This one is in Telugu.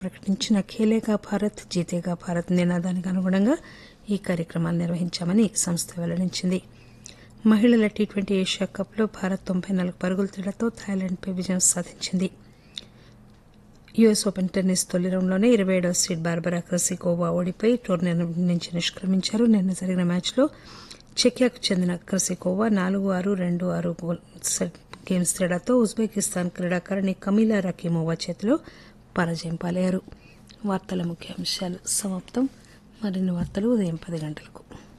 ప్రకటించిన ఖేలేగా భారత్ జీతేగా భారత్ నినాదానికి అనుగుణంగా ఈ కార్యక్రమాలు నిర్వహించామని సంస్థ వెల్లడించింది మహిళల టీ ట్వంటీ ఏషియా కప్లో భారత్ తొంభై నాలుగు పరుగుల తేడాతో థాయిలాండ్పై విజయం సాధించింది యుఎస్ ఓపెన్ టెన్నిస్ తొలి రౌండ్లోనే ఇరవై ఏడవ సీడ్ బార్బరా క్రసికోవా ఓడిపోయి టోర్నమెంట్ నుంచి నిష్క్రమించారు నిన్న జరిగిన మ్యాచ్లో చెకియాకు చెందిన క్రసికోవా నాలుగు ఆరు రెండు ఆరు గోల్ సెట్ గేమ్స్ తేడాతో ఉజ్బెకిస్తాన్ క్రీడాకారిణి కమీలా రకీమోవా చేతిలో పరాజయం పాలయ్యారు వార్తల ముఖ్యాంశాలు సమాప్తం మరిన్ని వార్తలు ఉదయం పది గంటలకు